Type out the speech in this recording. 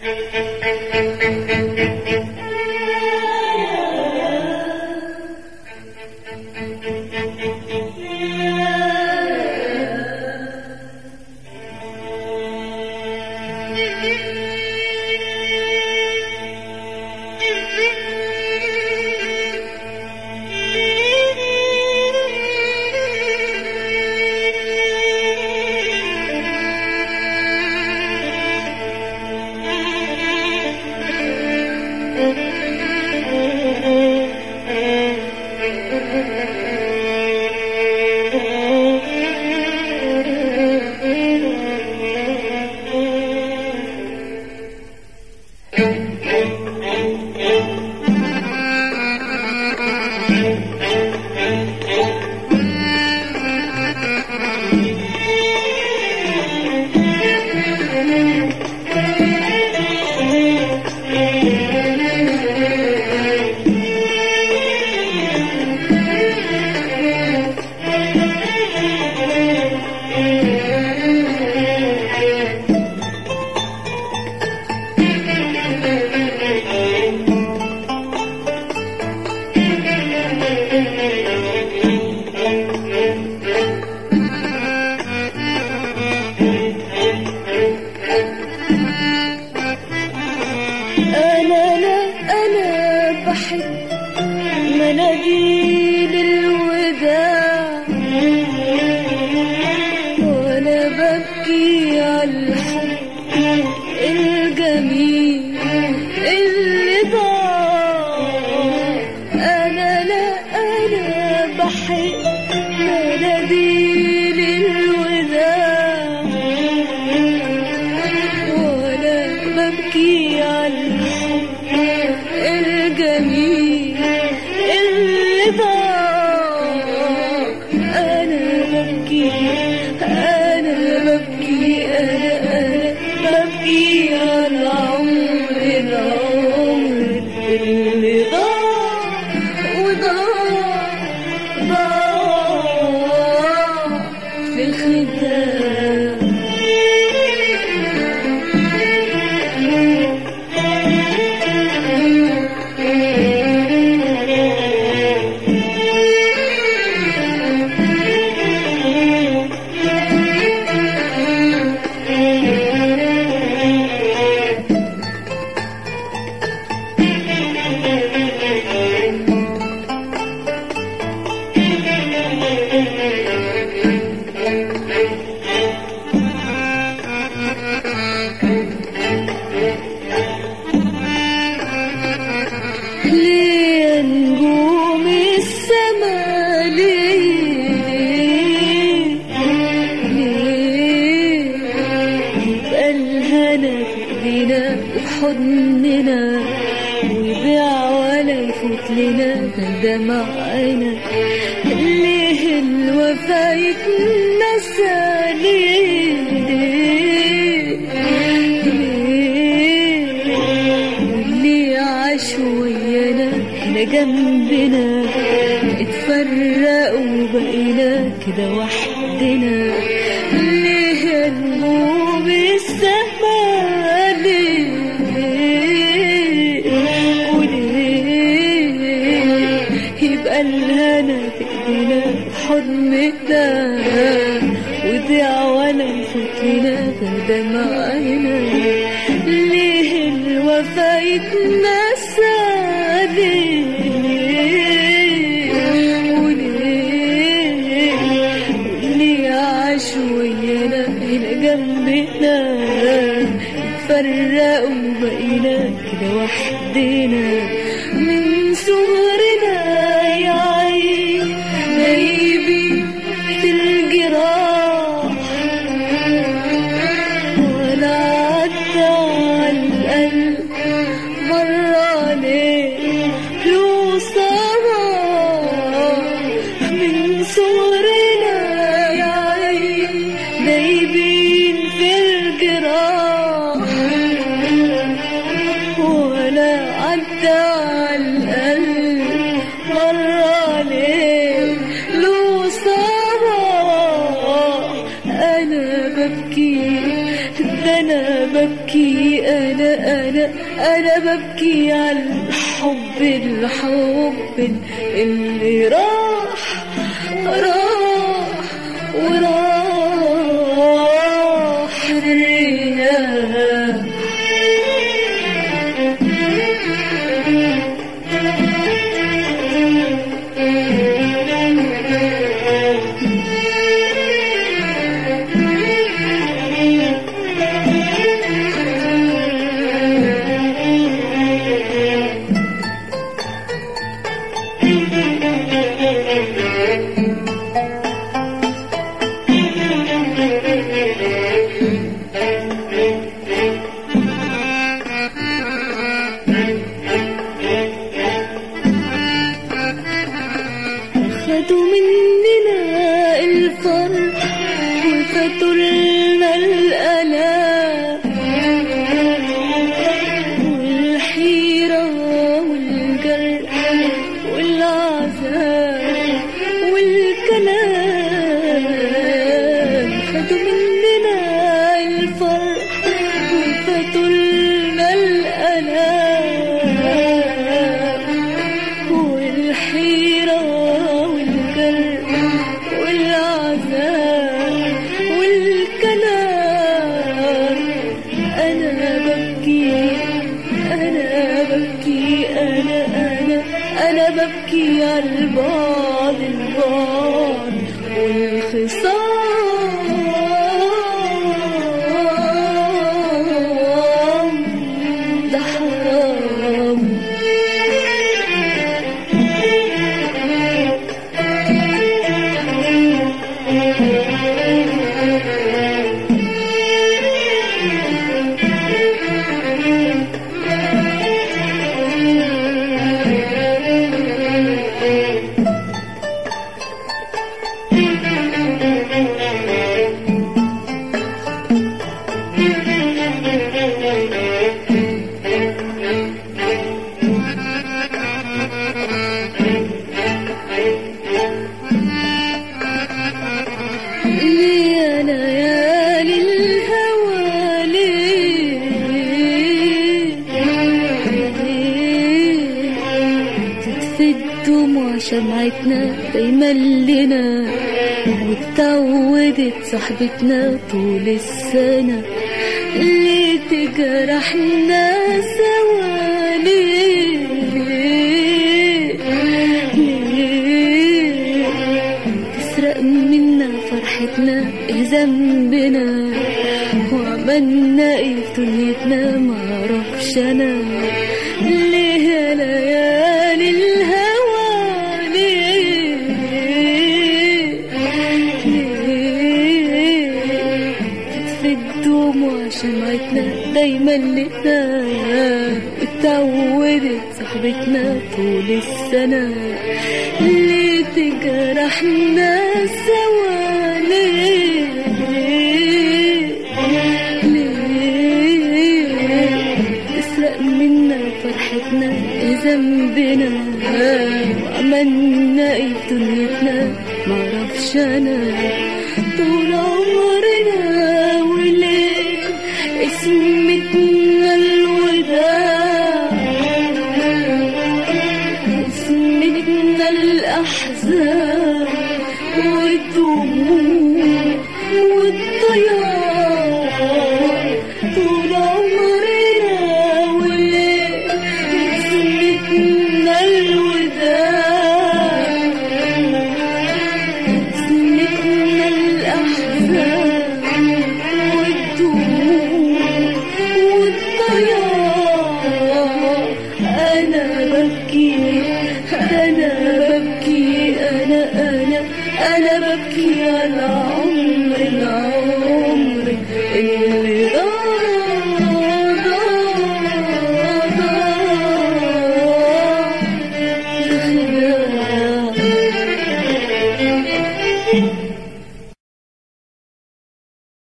أنا لا أنا بحب مناديل الوداع وأنا ببكي على الحب الجميل اللي ضاع أنا لا أنا بحب مناديل الوداع وأنا ببكي على الحب الجميل اللي ضاع أنا ببكي أنا ببكي أنا أنا ببكي على عمر العمر اللي ضاع وضاع ضاع في الخدام ليه نجوم السما ليه ليه يبقى الهنا في ايدينا وحضننا ويضيع ولا يفوت لنا دمع عينا ليه الوفا يتنسى ليه ليه واللي عاش ويانا هنا جنبنا اتفرقوا وبقينا كده وحدنا ليه نجوم السما ليه وليه يبقى الهنا في ايدينا في حضننا وضيع ولا يفوت لنا دمع عينا ليه الوفا يتنسى ليه وليه اللي عاش ويانا هنا جنبنا اتفرقوا وبقينا كده وحدنا من صغرنا يا عين غايبي في الجراح ولا عدى على القلب مرة ليه له صباح من صغرنا يا عين دايبين في الجراح ولا عدى على القلب مرة ليه له صباح أنا ببكي ده أنا ببكي أنا أنا أنا ببكي على الحب الحب اللي راح راح وراح الرياح خدوا مننا الفرح وفاتوا لنا الآلام والحيرة والجرح والعذاب والكلام خدوا مننا الفرح وفاتوا لنا الآلام والحيرة والجرح والعذاب والكلام أنا ببكي أنا ببكي أنا أنا أنا ببكي على البعد البعد والخصام ده حرام ليه ليالي الهوى ليه تطفي الدموع شمعتنا دايما لنا واتعودت صاحبتنا طول السنة ليه تجرحنا سوا ليه ليه تسرق منا فرحتنا ايه ذنبنا وعملنا ايه في دنيتنا معرفش انا ليه يا ليالي الهوى ليه ليه تطفي الدموع شمعتنا دايما لنا اتعودت صاحبتنا طول السنة ليه تجرحنا سوا ليه ليه تسرق منا فرحتنا ايه ذنبنا وعملنا ايه في دنيتنا معرفش انا طول عمرنا وليه اسمتنا الوداع اسمتنا الأحزان والدموع والضياع طول عمرنا وليه اسمتنا الوداع اسمتنا الأحزان والدموع والضياع أنا ببكي أنا ببكي أنا أنا أنا ببكي على عمر العمر